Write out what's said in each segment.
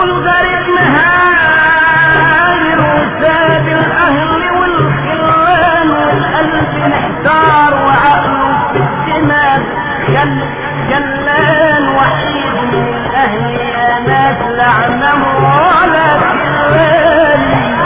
بقول غريب مهاجر وساب الاهل والخلان والقلب محتار وعقله في الدماغ خل جلان وحيد من الاهل يا ناس لعنه ولا خلان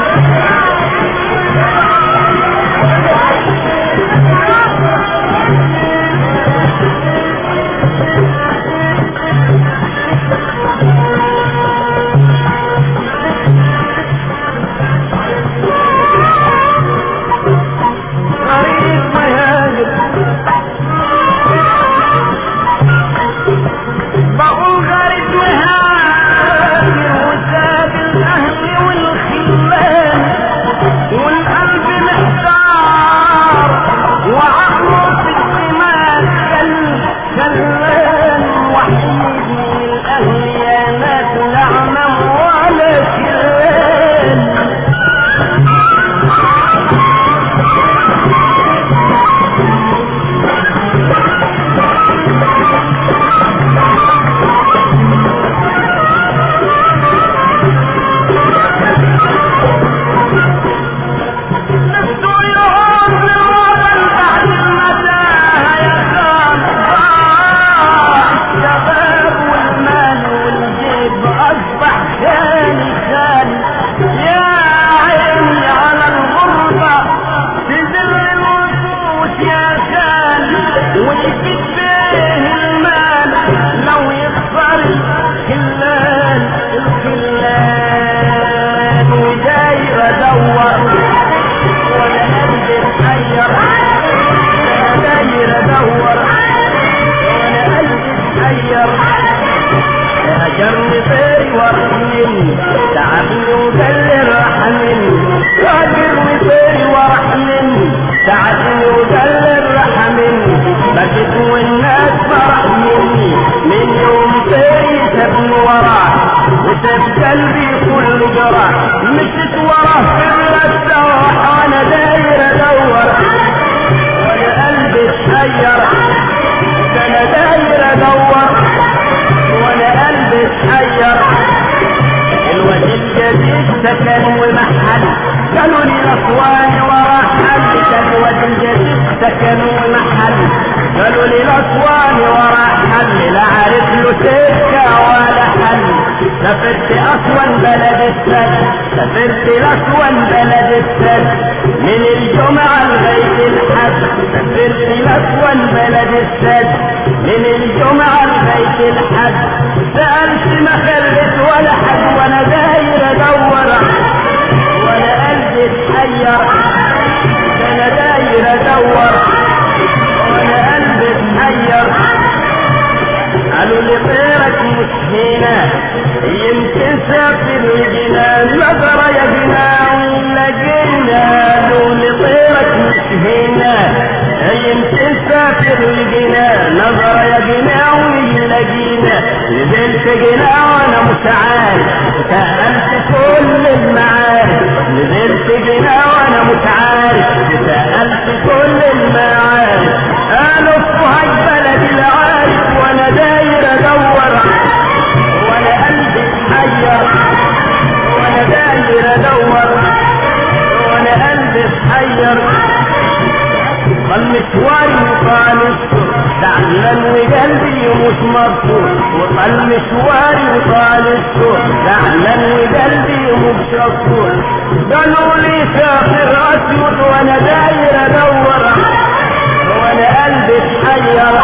غريب مهاجر بقول غريب مهاجر وساب الاهل والخلان والقلب محتار وعقله في الدماغ كل كلان وحيد من الاهل يا ناس لعنه ولا كلان نفسه يعود للوطن بعد المتاهة يا خان ضاع الشباب والمال والجيب أصبح خالي خالي يا عيني على الغربة في ظل الوقوت يا خالي ويفيد فيه المال لو يخسر الخلان الخلان وداير ادور ولا قلبي اتحير انا داير ادور وانا قلبي اتحير هجرني طير ورحمني تعبني وقل رحمني هجرني طير ورحمني تعبني وقل رحمني بكت والناس فرح مني من يوم طيري سابني وراه وساب قلبي كل جراح مشيت وراه في السواح وانا داير ادور وانا قلبي اتحير ده انا داير ادور وانا قلبي اتحير الواد الجديد سكن ومحل قالوا لي الاصواني ورا حل ده الواد الجديد سكن ومحل قالوا لي الاصواني ورا حل لا عارف له سكه ولا حل سافرت اسوان بلد السد سافرت لاسوان بلد السد من الجمعة لغاية الحد سافرت لاسوان بلد السد من الجمعة لغاية الحد سألت ما خلت ولا حد وانا داير ادور وانا قلبي اتحير انا داير ادور وانا قلبي اتحير قالوا لي طيرك مش هنا يمكن سافر الجنان نظرة يا جنان لقينا قالوا لي طيرك مش هنا يمكن سافر الجنان نظرة يا جنان لقينا نزلت جنا وانا مش عارف سألت كل المعارف نزلت جنا وانا مش عارف سألت كل المعارف قالوا الصهاج بلد العارف وانا داير ادور وانا قلبي اتحير وانا داير ادور وانا قلبي اتحير ضل مشواري وطال السر زعلان وقلبي مش مبسوط وطال مشواري وطال السر زعلان وقلبي مش مبسوط قالوا لي سافر اسود وانا داير ادور وانا قلبي اتحير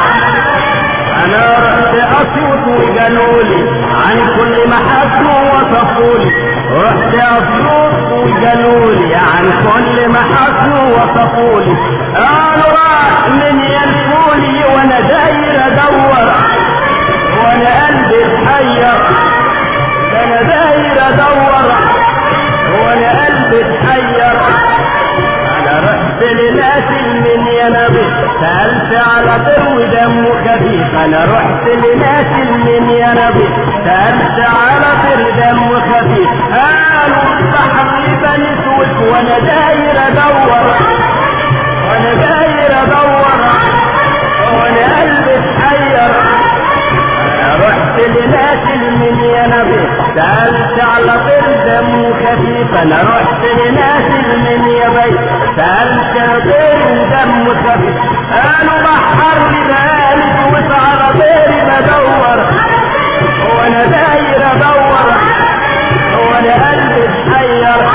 انا رحت اسود وقالوا لي عن كل محبه وصفوا لي رحت اسود وقالوا لي عن كل محبه وصفوا لي قالوا راح من ينفولي وانا داير ادور وانا قلبي اتحير انا داير ادور وانا قلبي اتحير انا رحت لناس من ينبي سألت على طر ودمه خفيف انا رحت لناس من ينبي سألت على طر دمه خفيف قالوا البحر بني سويس وانا داير ادور وانا داير ادور وانا قلبي اتحير انا رحت لناس من ينبي سألت على طير دمه خفيف انا رحت لناس من يبي سألت على طير دمه خفيف قالوا بحر لي بالك وسعر طيري بدور وانا داير ادور وانا قلبي اتحير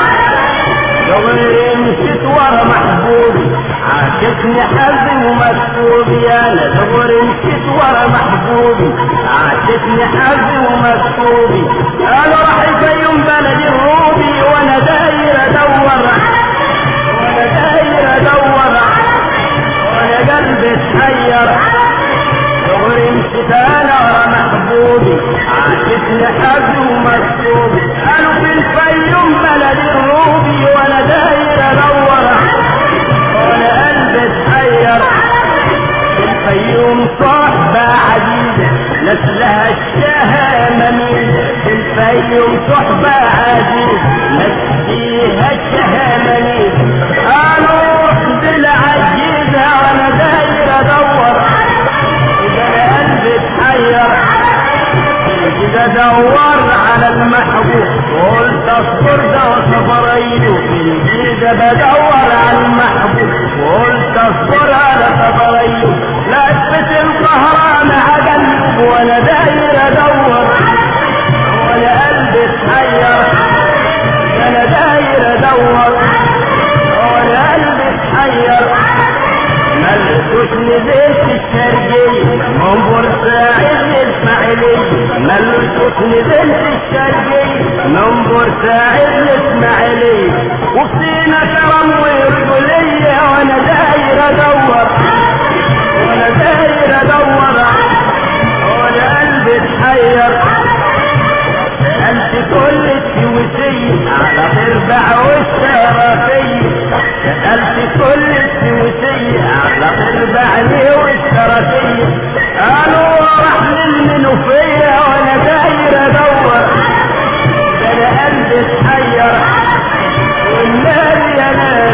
دغري مشيت ورا محبوبي عاشقني حظي ومكتوبي انا دغري مشيت ورا محبوبي عاشقني حظي ومكتوبي انا راح الفيوم بلدي الروبي وانا داير ادور وانا داير ادور وانا قلبي اتحير دغري مشيت انا ورا محبوبي عاشقني حظي ومكتوبي قالوا في الفيوم بلدي الروبي وانا داير ادور وانا قلبي اتحير الفيوم صحبة عزيزة نسلها الشهى مميزة الفيوم صحبة عزيزة نسلها الشهى مميزة قالوا بالعجيزة وانا داير ادور اذا انا قلبي اتحير كده دور على المحبوب قلت اصبر ده سفرينه في الجيزة بدور على المحبوب قلت اصبر على سفرينه لفت القهران عجل وانا داير ادور وانا قلبي اتحير انا داير ادور وانا قلبي اتحير ملكوش نزلت الشرقية من بورسعيد للاسماعيلية ملكوش نزلت الشرقية من بورسعيد للاسماعيلية وفينا كرم ورجولية وانا داير ادور وانا داير ادور وانا قلبي اتحير انت كل السويسية على تربع والشرفية سألت كل السويسية على تربع لي والشرفية قالوا راح للمنوفية وانا داير ادور ده انا قلبي اتحير والنار يا ناس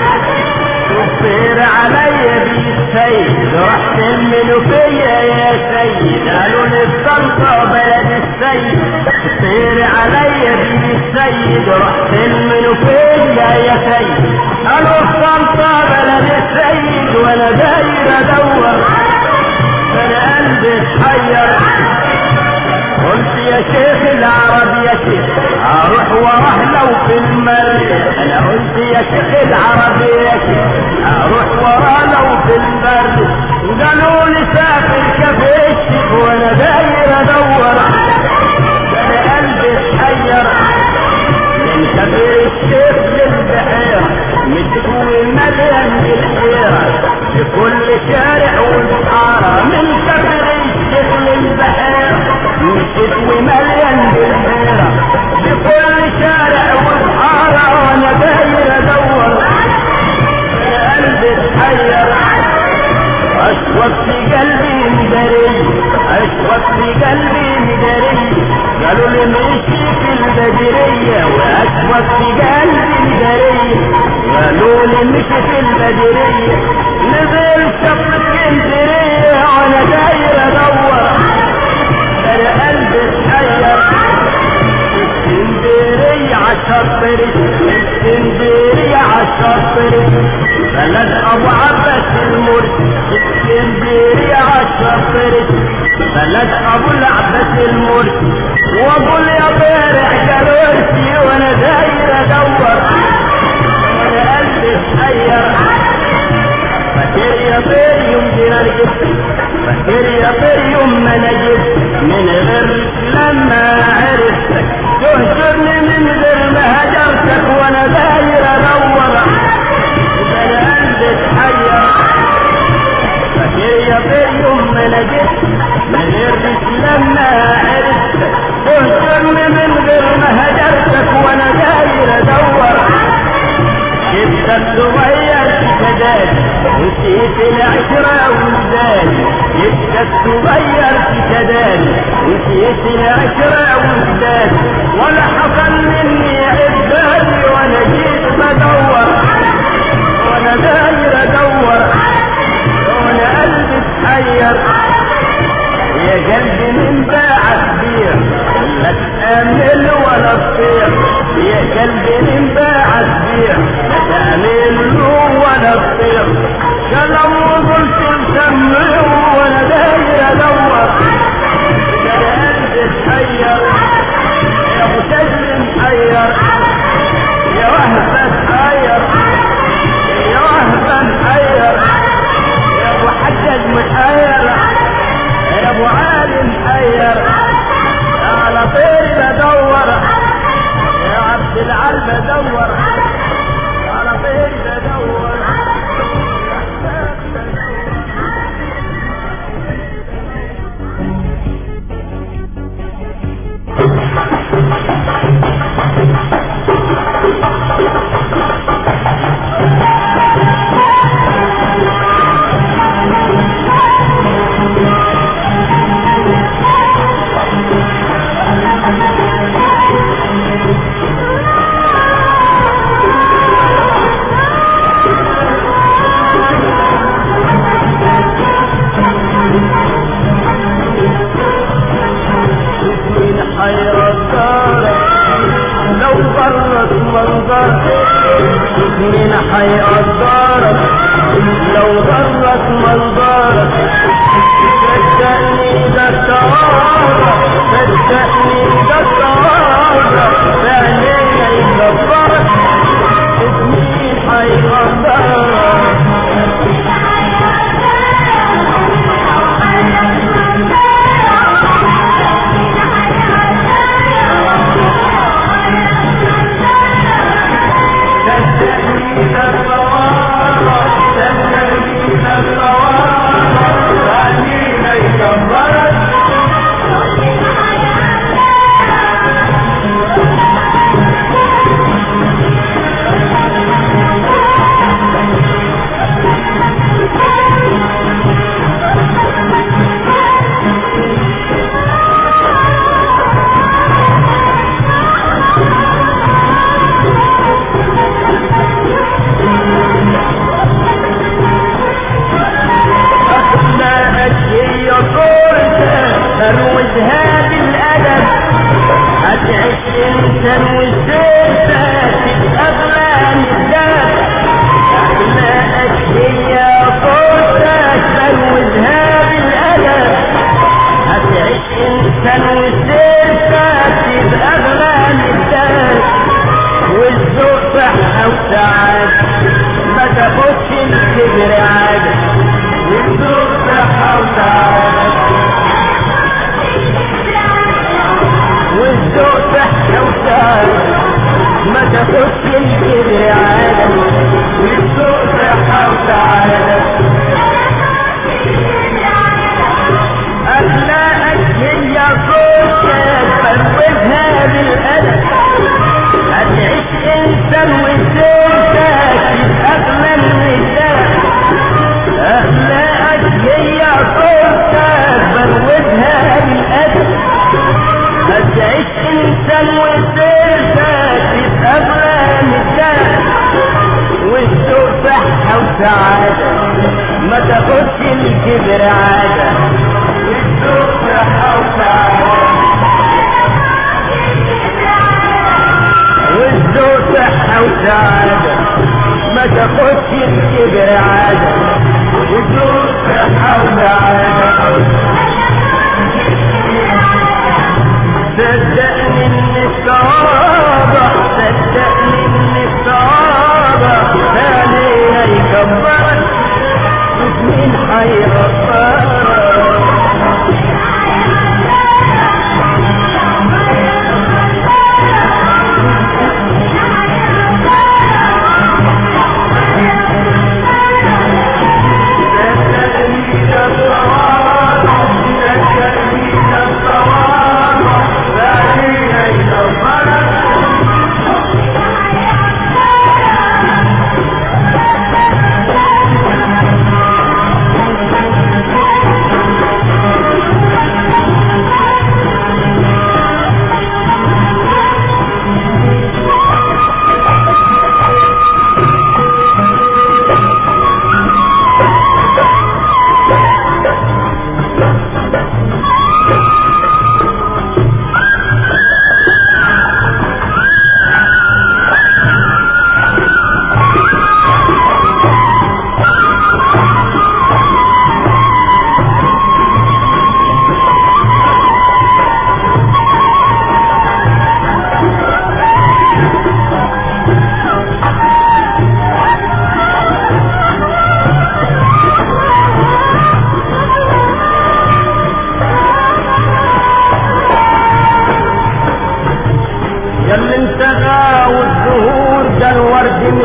تصير عليا بالسيد رحت المنوفية يا سيد قالوا لي الطلقة بلد السيد تصير عليا بالسيد رحت المنوفية يا سيد قالوا الطلقة بلد السيد وانا داير ادور انا قلبي اتحير قلت يا شيخ العرب يا شيخ اروح وراه لو في المر انا قلت يا شيخ العرب يا شيخ اروح وراه لو في البر قالوا لي سافر كفيش وانا داير ادور انا قلبي اتحير من كبير الشيخ للبحيرة متكوي مليان بالحيرة في كل شارع والبحارة من كبير الشيخ للبحيرة متكوي مليان بالحيرة في كل شارع والبحارة وانا داير ادور انا قلبي اتحير اشوف في قلبي مدري اشوف في قلبي مدري قالوا لي مشي في البدرية واشوف في قلبي مدري قالوا لي مشي في البدرية نزل شط اسكندرية وانا داير ادور انا قلبي اتحير اسكندرية عالشطر اسكندرية عالشطر بلد ابو عباس المرسي اسكندرية عالشطر بلد ابو العباس المرسي واقول يا بارع جلوسي وانا داير ادور وانا قلبي اتحير فاكر يا بير يوم جينا جبت فاكر يا بير يوم ما انا جبت من غير لما عرفتك تهجرني من غير ما هجرتك وانا داير ادور انا قلبي اتحير فاكر يا بير يوم ما انا جبت من غير لما عرفتك تهجرني من غير ما هجرتك وانا داير ادور جبتك صغير كداد نسيت العشرة والزاد جبتك صغير كداد نسيت العشرة والزاد ولا حصل مني عبادي وانا جيت بدور وانا داير ادور وانا قلبي اتحير يا قلبي من باع كبير لك تأمل ولا تطيع يا قلبي من بعد بيع لا تأمل ولا تطيع كلام وقلت مسمي ولا داير ادور يا قلبي تحير يا ابو سجن محير يا وهبة تحير يا وهبة محير يا ابو حجج محير يا ابو علي محير على طير بدور يا عبد العال بدور على طير بدور من حيرة دارك لو برت منظر من حيرة دارك لو برت منظرك صدقني ده التواضع صدقني ده التواضع بعينيا يكبرك من حيرة دارك صدقني ده التواضع صدقني ده التواضع بعينيا يكبرك أخلاقك هي صورتك تروجها بالأدب هتعيش انت وسيرتك تتأغلى من الدم أخلاقك هي صورتك تروجها بالأدب هتعيش انت وسيرتك تتأغلى من الدم والذوق صحة وسعادة ما تاخدش الكبر عادة والذوق صحة وسعادة والذوق صحة وسعادة ما تاخدش الكبر عادة والذوق صحة وسعادة أخلاقك هي صوتك فروجها بالأدب هتعيش انسان وسيرتك تتأغلى من أخلاقك هي صورتك فروجها بالأدب هتعيش انسان وسيرتك تتأغلى من والسوق صحة وسعادة ما تاخدش الكبر عادة والسوق صحة وسعادة والذوق صحة وسعادة ما تاخدش الكبر عادة والذوق صحة وسعادة صدقني ان التواضع صدقني ان التواضع ثانية يكبرك ومين حيغفرك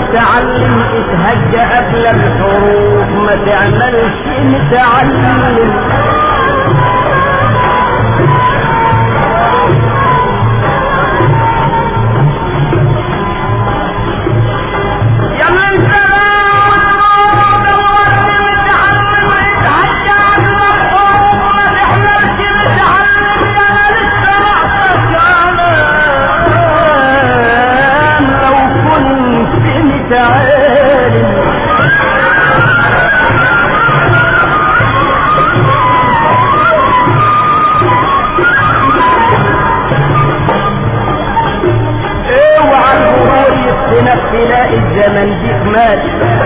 متعلم اتهجى قبل الحروف ما تعملش متعلم يا من تعالي اوعى الغرور يفتنك تلاقي الزمن بيك مات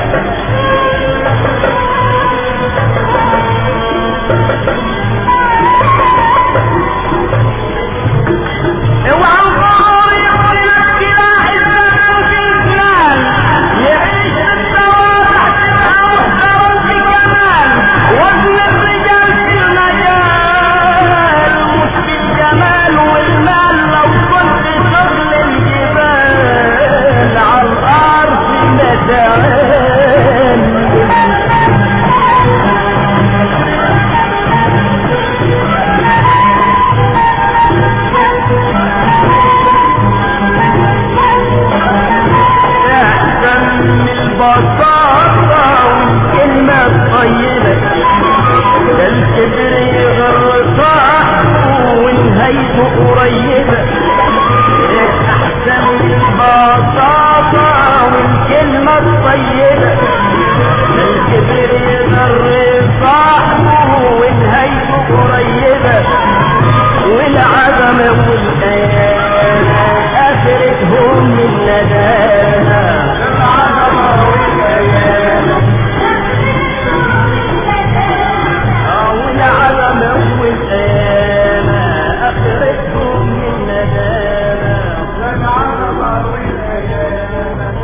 اوعى الغرور يفتنك تلاقي الزمن بيك مات يعيش الدوام تحت الأوثر في كمال وزن الرجال في المجال مش بالجمال والمال لو كنت شغل الجبال على الأرض متعال احسن من البساطة والكلمة الطيبة ده الكبر يغر صاحبه ونهايته قريبة احسن من البساطة والكلمة الطيبة ده الكبر يغر صاحبه ونهايته قريبة والعظمة والآيات آخرتهم من نداها العظمة والآيات آه والعظمة والآيات آخرتهم من نداها العظمة والآيات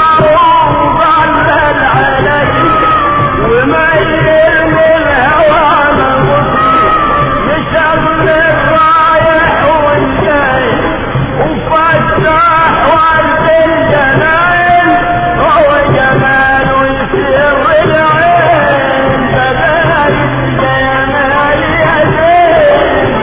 معروف ضلل علي وما يرمي الهوى مغفي يشغل الرايح والجاي وفتح ورد الجناين هو جمال يسر العين فذلك جمال يدين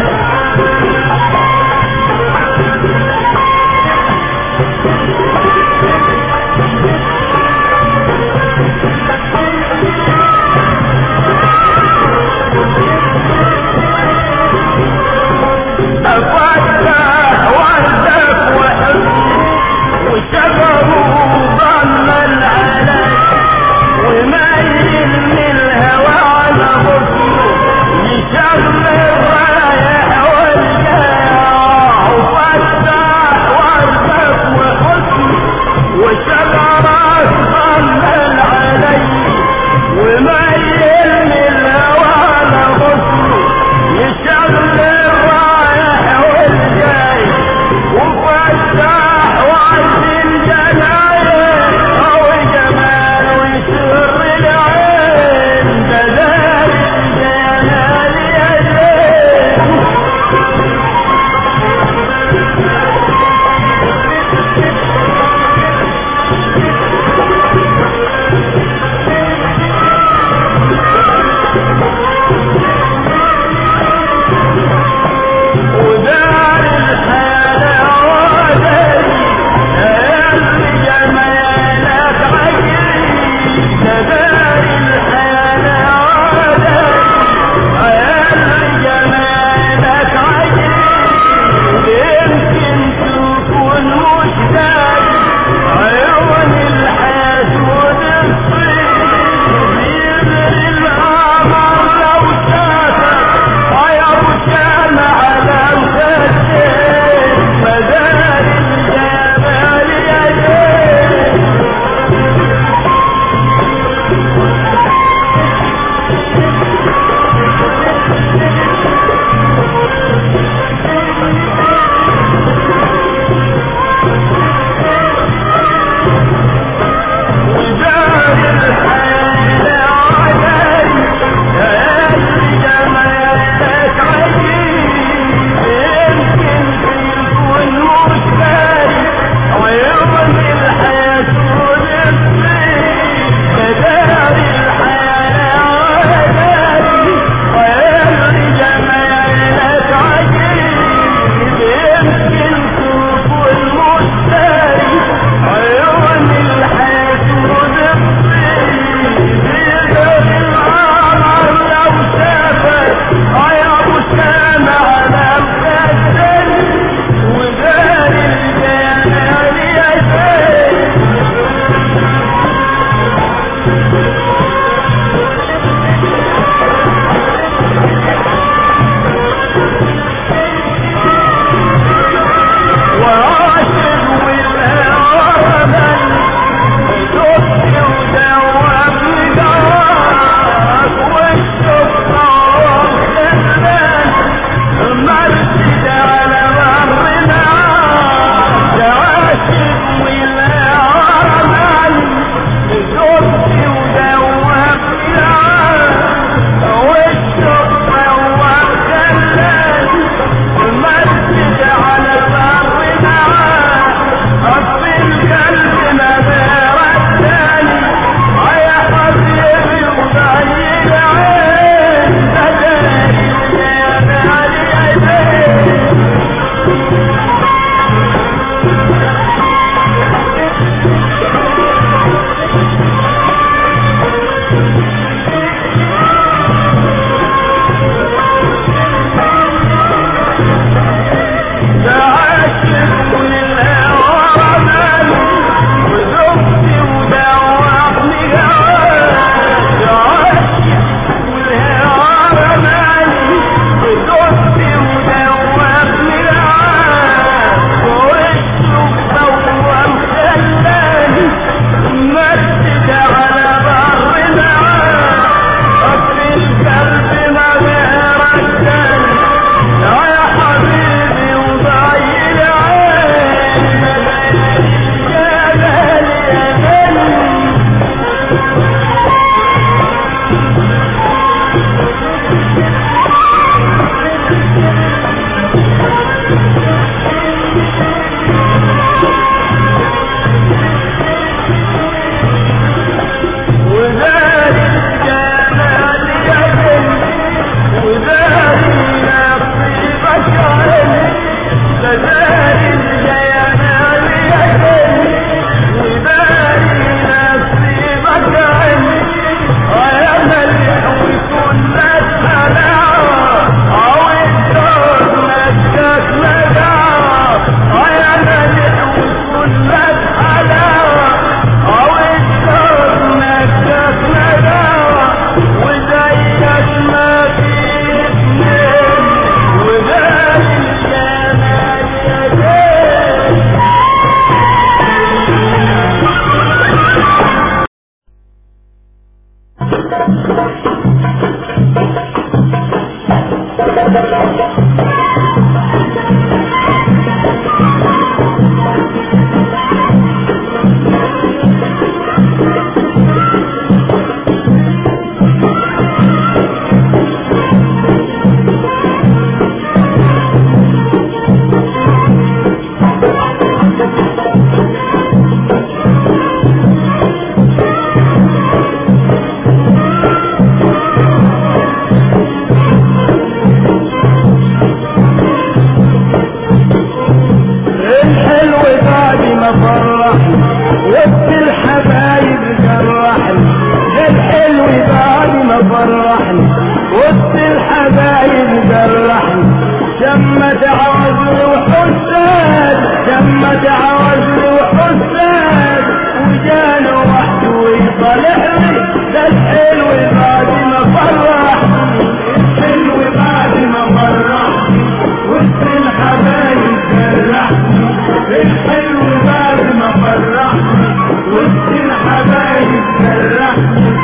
الحلو بعد ما فرحني وسط الحبايب جرحني الحلو بعد ما فرحني وسط الحبايب جرحني شمت عوزلي وحساد شمت عوزلي وحساد وجانا وحده ويصالحني ده الحلو بعد ما فرحني الحلو بعد ما فرحني وسط الحبايب جرحني الحلو بعد ما فرحني وسط الحبايب جرحني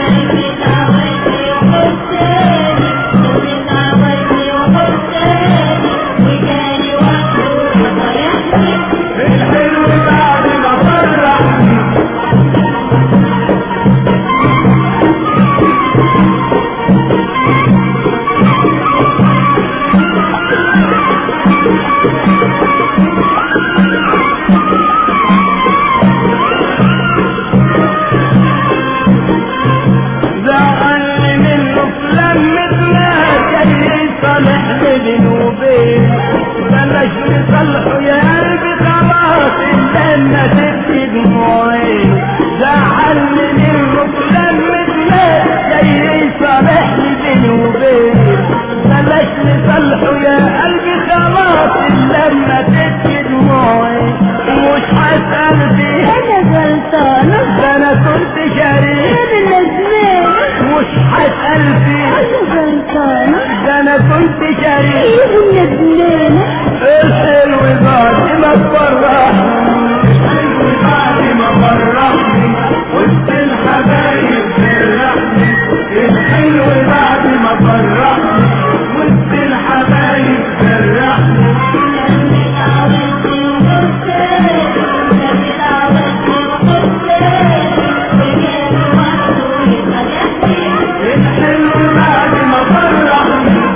الحلو بعد ما فرحني زعلني منه في لمتنا جاي يصالحني بينه وبين بلاش نصلحه يا قلبي خلاص استنى تبكي دموعين زعلني منه في لمتنا جاي يصالحني بينه وبين بلاش نصلحه يا قلبي خلاص لما تبكي دموعين مش هسأل فيه انا غلطانة ده انا كنت شريك انا ندمان مش هسأل فيه انا غلطانة ده انا كنت شريك ايه ندمانة الحلو بعد ما تفرحني الحلو بعد ما فرحني وسط الحبايب فرحني الحلو بعد ما فرحني وسط الحبايب فرحني الحلو بعد ما فرحني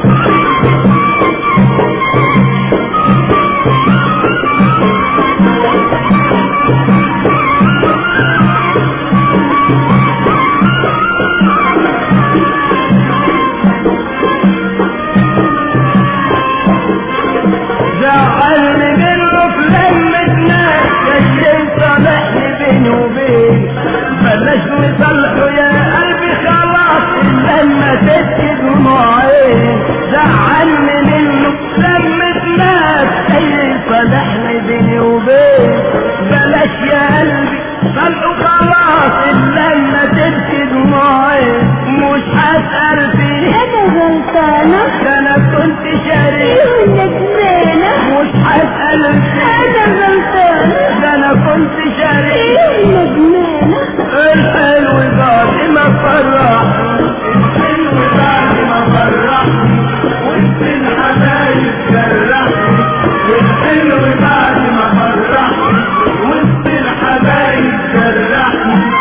زعلني منه في لمتنا جاي يصالحني بيني وبين بلاش نصلحه يا قلبي خلاص لما تبكي دموعين زعلني منه في لمتنا جاي يصالحني بيني وبين بلاش يا قلبي صلحه خلاص لما تبكي دموعين مش هسأل فيه انا غلطانة ده انا كنت شريك ايه ندمانة مش هسأل فيه انا غلطانة ده انا كنت شريك ايه ندمانة الحلو بعد ما فرحني الحلو بعد ما فرحني وسط الحبايب جرحني الحلو بعد ما فرحني وسط الحبايب جرحني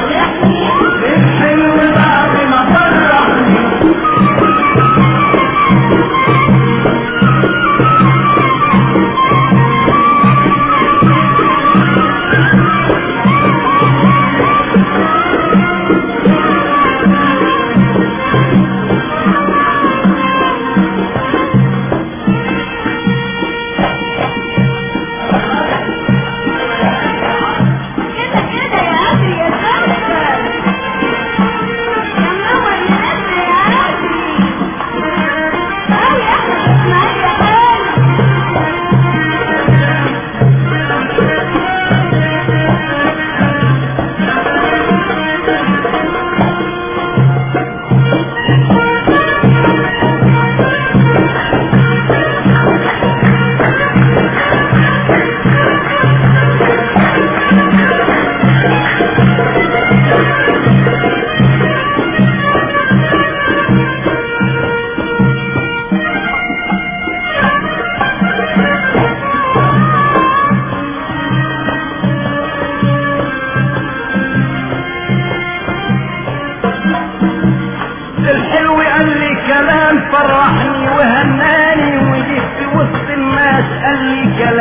الحلو بعد ما فرحني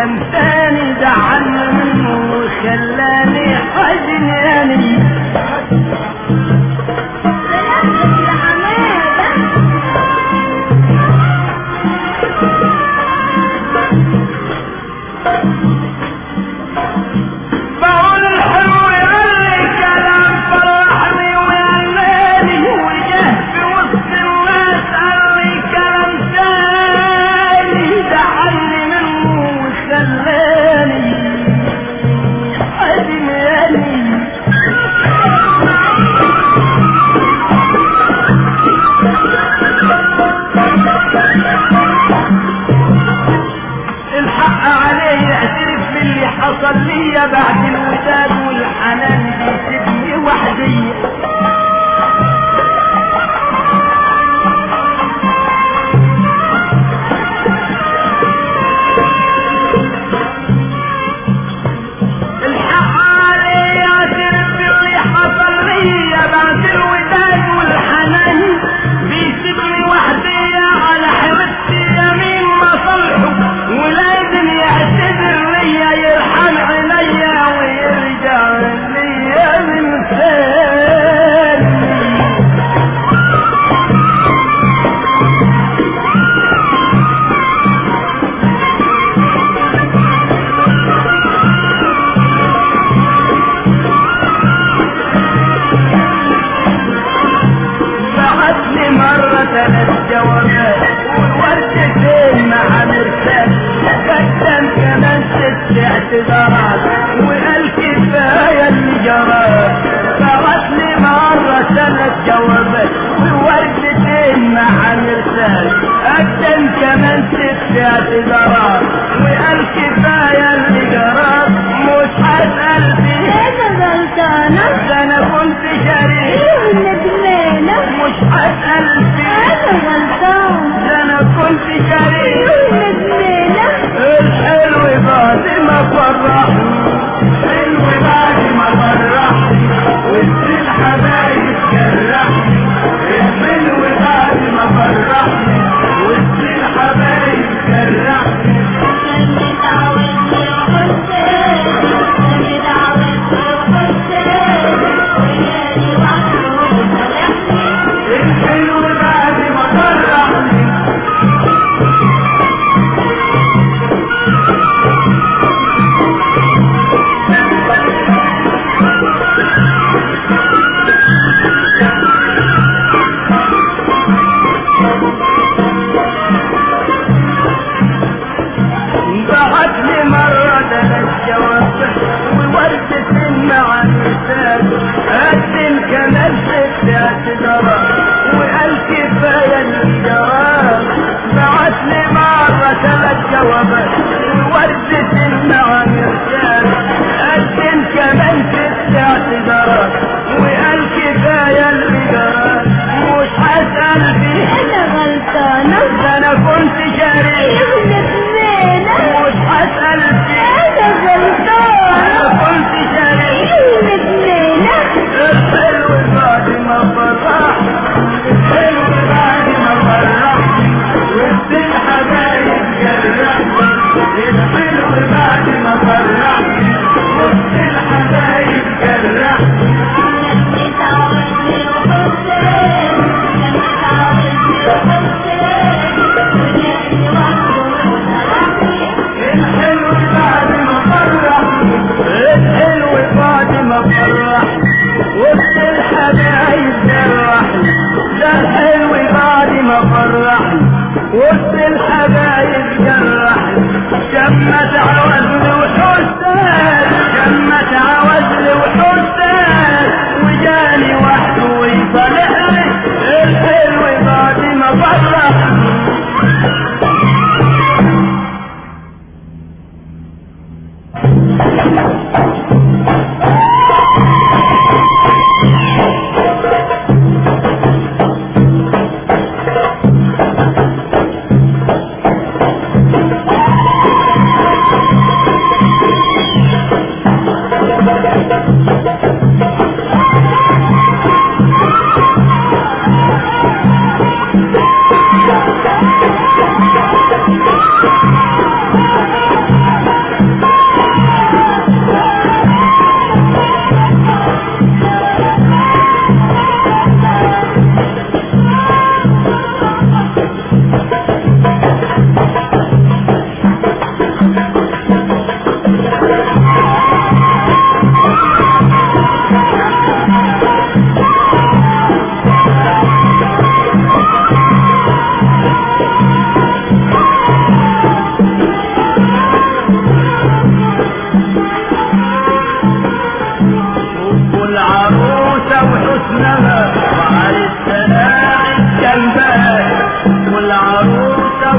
كلام تاني زعلني منه وخلاني حزن يعني سلامتك يا حمادة بقول الحلو يغني كلام فرحني ويغناني وجه في وسط الناس قال لي كلام تاني زعلني منه وخلاني حزن يعني الحق عليه يعترف باللي حصل لي بعد الوداد والحنان بيسيبني وحدي الحق عليه يعترف باللي حصل لي بعد الوداد والحنان بيسيبني وحدي على حبيبتي يمين مصلحه ولازم يعتذر ليا يرحم عليا ويرجع ليا من ثاني بعت لي مرة ثلاث جوابات ووردتين مع مرسال قدم كمان ست اعتذارات وقال كفاية اللي جرى بعت لي مرة ثلاث جوابات ووردتين مع مرسال قدم كمان ست اعتذارات وقال كفاية اللي جرى مش هسأل فيه انا غلطانة ده انا كنت شريك ايه ندمانة مش هسأل فيه انا غلطانة ده انا كنت شريك ايه ندمانة الحلو بعد ما فرحني الحلو بعد ما فرحني وسط الحبايب جرحني الحلو بعد ما فرحني وسط الحبايب جرحني كانت عاوزني الحسين كانت عاوزني الحسين ويالي وحده وصالحني الحلو بعد ما فرحني بعت لي مرة ثلاث جوابات ووردة مع الرسالة قدم كمان ست اعتذارات وقال كفاية الجواب بعت لي مرة ثلاث جوابات ووردة مع الرسالة قدم كمان ست اعتذارات وقال كفاية الجواب مش هسأل فيه انا غلطانة ده انا كنت شريك ايه ندمانة مش هسأل فيه انا غلطانة انا كنت شريك ايه ندمانة الحلو بعد ما فرح الحلو بعد ما فرح وسط الحبايب جرحني الحلو بعد ما فرح وسط الحبايب جرحني كانت عاوزني الحسين كانت عاوزني الحسين ويالي وحده وصالحني الحلو بعد ما فرح الحلو بعد ما فرح وسط الحبايب جرحني ده الحلو بعد ما فرحني وسط الحبايب جرحني شمت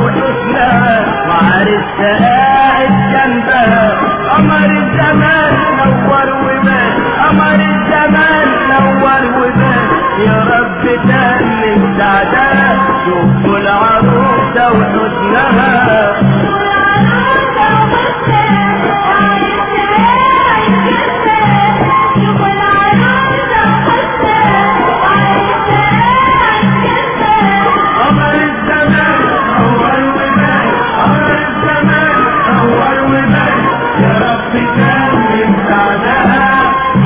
وحسنها وعرسها قاعد جنبها قمر الزمان نور وبان قمر الزمان نور وبان يا رب تمن سعدها شوفوا العروسة وحسنها قمر الزمان نور وبان قمر الزمان نور وبان يا رب تمن سعدها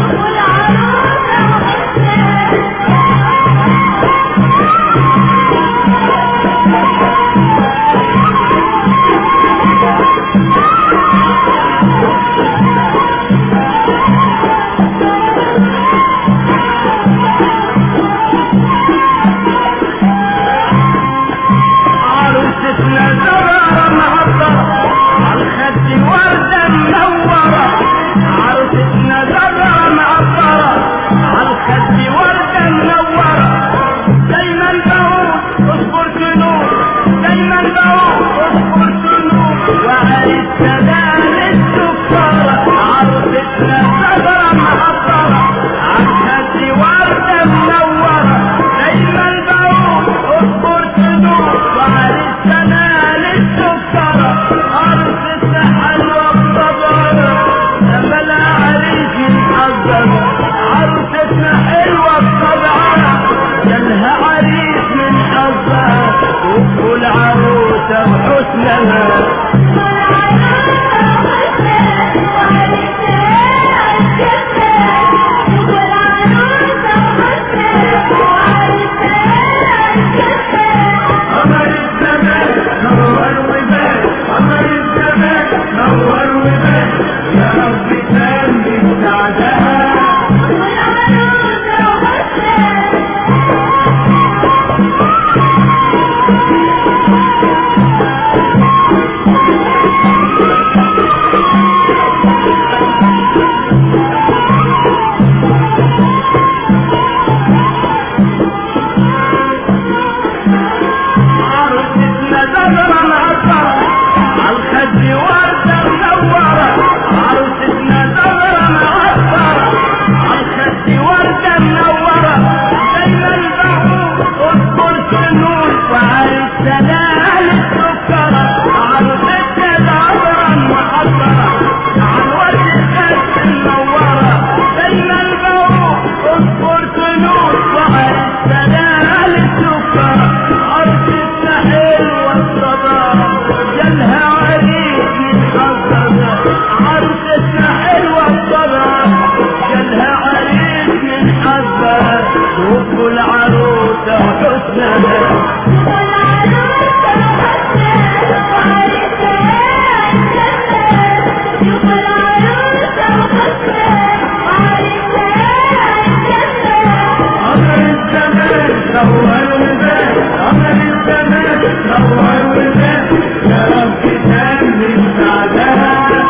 عروستنا زهرة معطرة عالخد وردة منورة عروستنا زهرة معطرة عالخد وردة منورة دايما بقول اصبر تنور دايما بقول اصبر تنور وعايز سلام السكرة عروستنا زهرة معطرة عالخد وردة منورة دايما بقول اصبر تنور وعلى السماء للسكرة عروستنا حلوة بصبرة لما العريس يتحذر عروستنا حلوة بطبعها جالها عريس من حظها وفوا العروسة وحسنها قمر الزمان نور وبان قمر الزمان نور وبان يا رب تمن سعدها عروستنا زهرة معطرة عالخد وردة منورة عروستنا زهرة معطرة عالخد وردة منورة دايما بقول اصبر تنور وعلى السلام السكرة عروستنا زهرة معطرة عالورد الخد منورة دايما بقول اصبر تنور وعلى السلام السكرة عروستنا حلوة الصدارة جالها عريس من عروستنا حلوة الصدارة جالها عريس من حظها شوفوا العروسة وحسنها قمر الزمان نور وبان قمر الزمان نور وبان يا رب تمن سعدها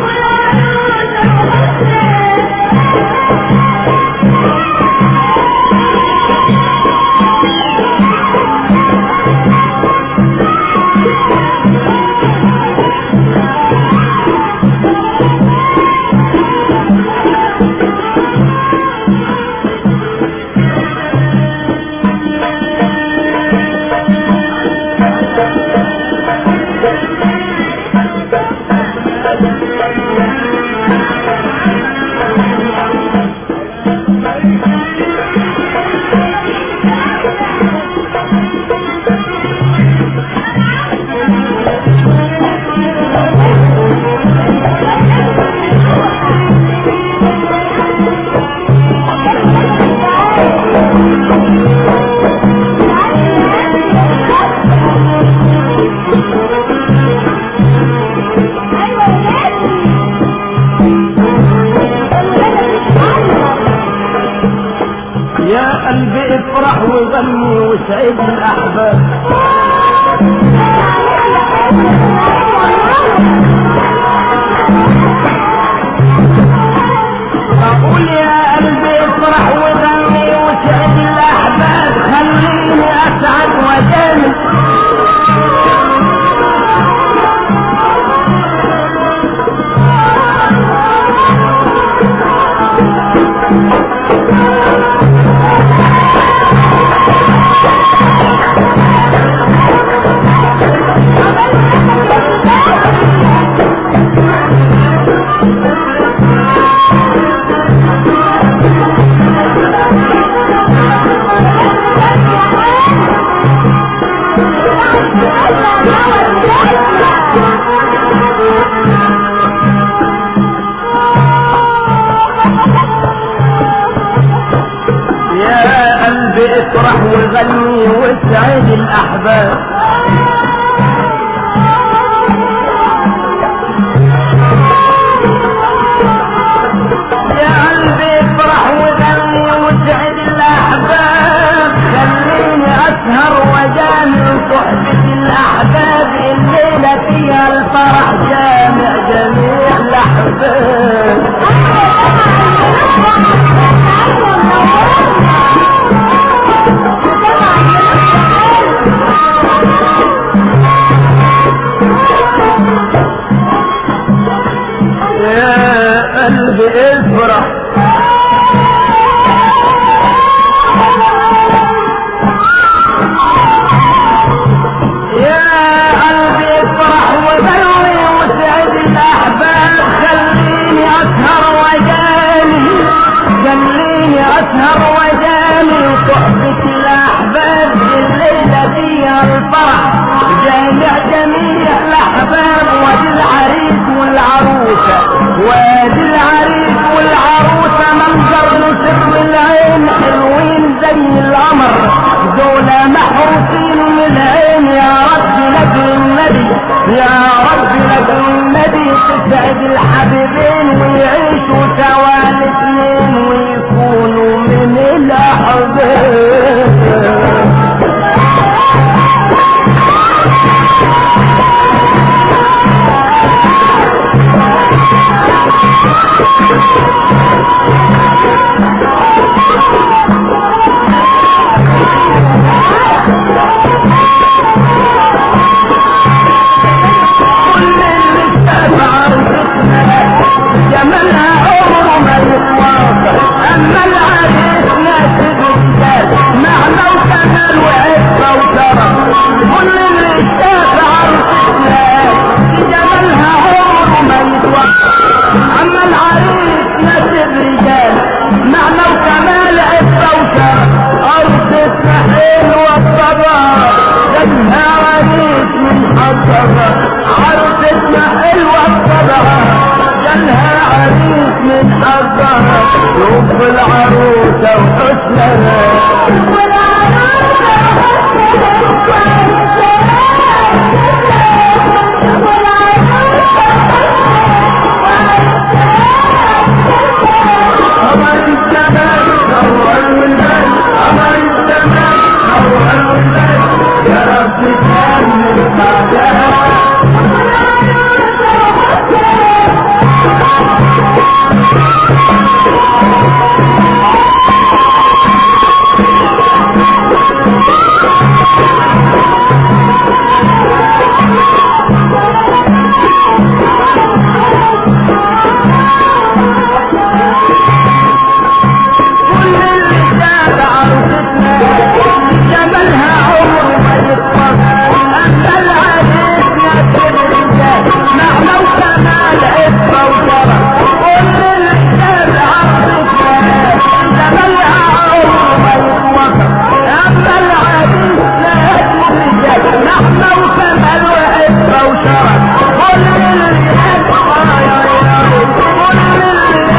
يا قلبي افرح وغني وسعد الاحباب اقول يا قلبي افرح وغني وسعد الاحباب خليني اسعد وجامل وغني واسعد الاحباب يا قلبي افرح وغني واسعد الاحباب خليني اسهر وجامع صحبة الاحباب الليلة فيها الفرح جامع جميع الاحباب يا قلبي افرح يا قلبي افرح وبلوي وسعد الاحباب خليني اسهر وجاني خليني اسهر وجاني صحبة الاحباب الليلة فيها الفرح جامع جميع الاحباب وادي العريس والعروسة وادي العريس والعروسة منظر سر العين حلوين زي القمر دول محروسين من العين يا رب لك النبي يا رب لك النبي تسعد الحبيبين ويعيشوا سوا الاثنين ويكونوا من الاحباب كل اللي شاف عروستنا جمالها عمره ما يتواصل اما العريس ناسب الجال معنى وكمال وعفه وكرم كل اللي شاف عروستنا جمالها عمره ما يتواصل اما العريس ناسب رجال معنى وكمال عفه وكرم عروستنا حلوه الصبر جنها عريس من حظها عروستنا حلوة الصبر جنها عريس من حظها شوف العروسة وحسنها قمر الزمان نور الولدان قمر الزمان نور الولدان يا رب كمل بعدها كل اللي شاف عروستنا جمالها عمره ما يتوصل اما العريس ياسر الرجال معنى وكمال عفه وشرف كل اللي شاف عروستنا جمالها عمره ما يتوصل اما العريس ياسر الرجال معنى وكمال وعفه وشرف كل اللي شاف كل اللي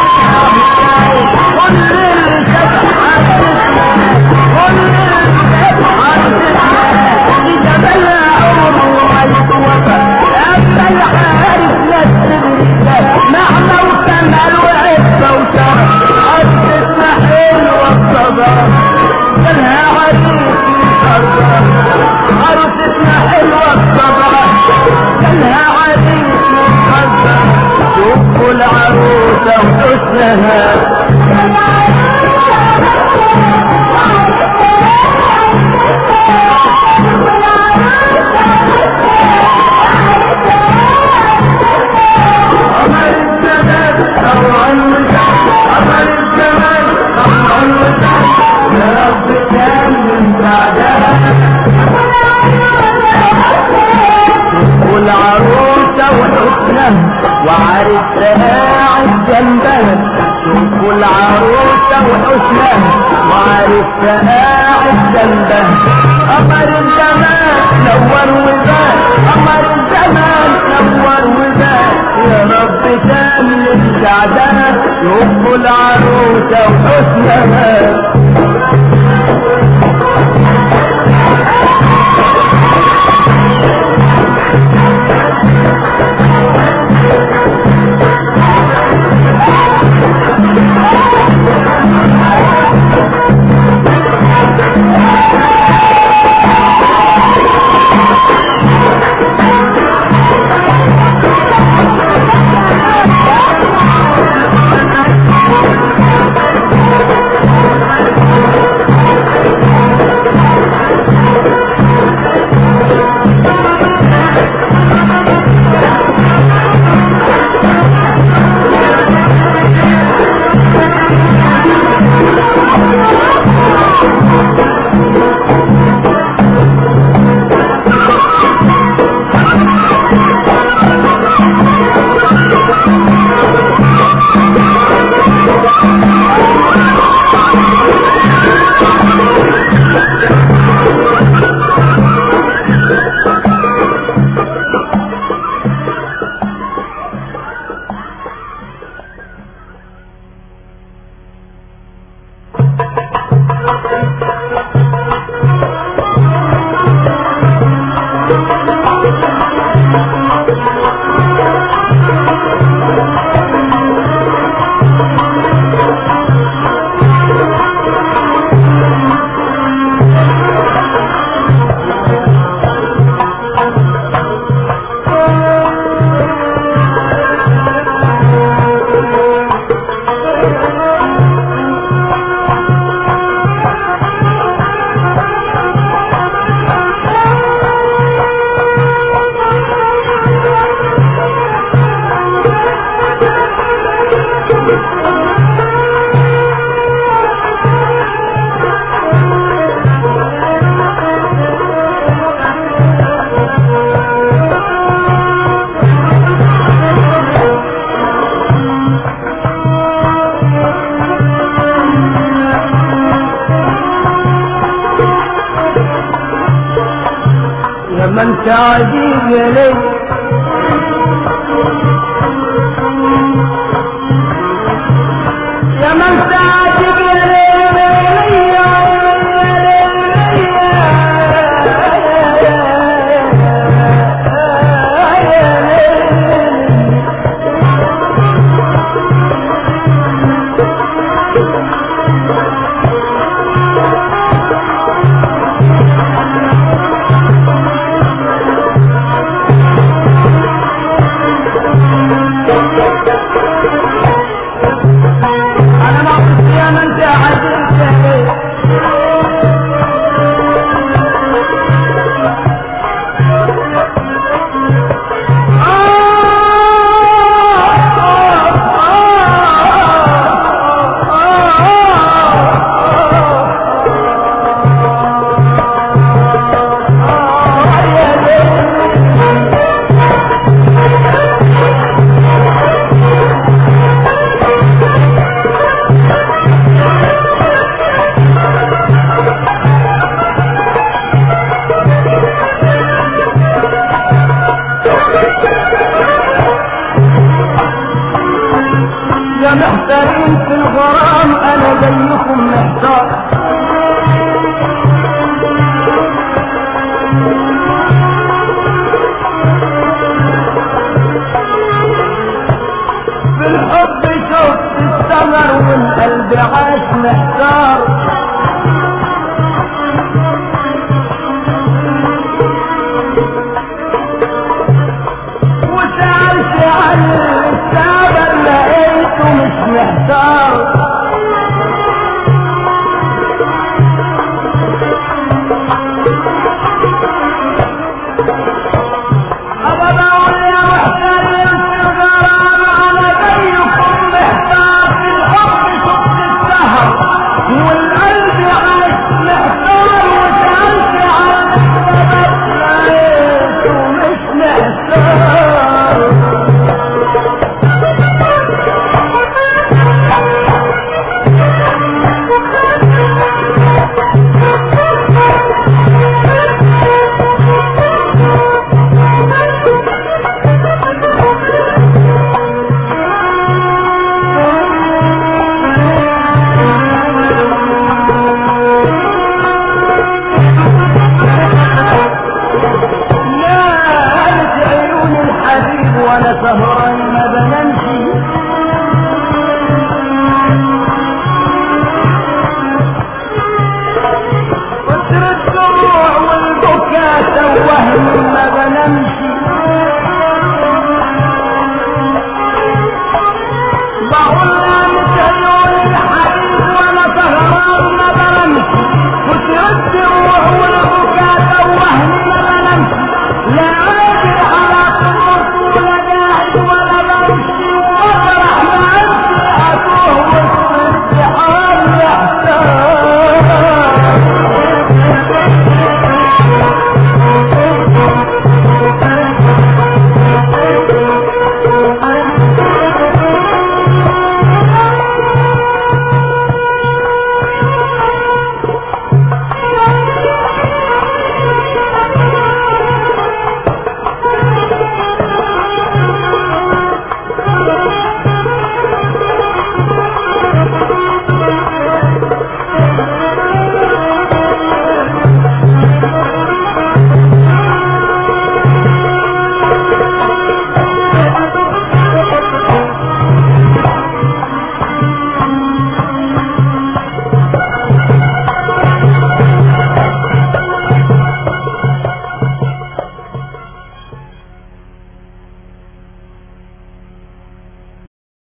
كل اللي شاف عروستنا كل اللي شاف عروستنا جمالها عمره ما يتوصل اما العارف نفس الرجال معنى وكمال وعفه وشرف عروستنا حلوه الصبر جالها عريس مكرر عروستنا حلوه الصبر جالها عريس مكرر شوفوا العروسه وحسنها قمر الزمان نور الوجه قمر الزمان نور الوجه يا رب كان من بعدها والعروسة وحسنها وعرسها قاعد جنبها شوفوا العروسة وحسنها وعرسها قاعد جنبها قمر الزمان نور وزاد قمر الزمان نور وزاد يا رب كامل السعداء شوفوا العروسة وحسنها انت عجيب يا ليل يا من انت عجيب يا ليل يا ليل انا ما قلت يا من انت عجيب يا ليل يا محتارين في الغرام انا زيكم محتار في الحب شفت الثمر والقلب عاش محتار وسألت عن السبب لقيته مش محتار أبا بقول يا محترم في الغرام أنا زيكم محتار في الحب شفت السهر والقلب عاش محتار وسألت عن السبب لقيته مش محتار يا هلت عيون الحبيب وانا سهران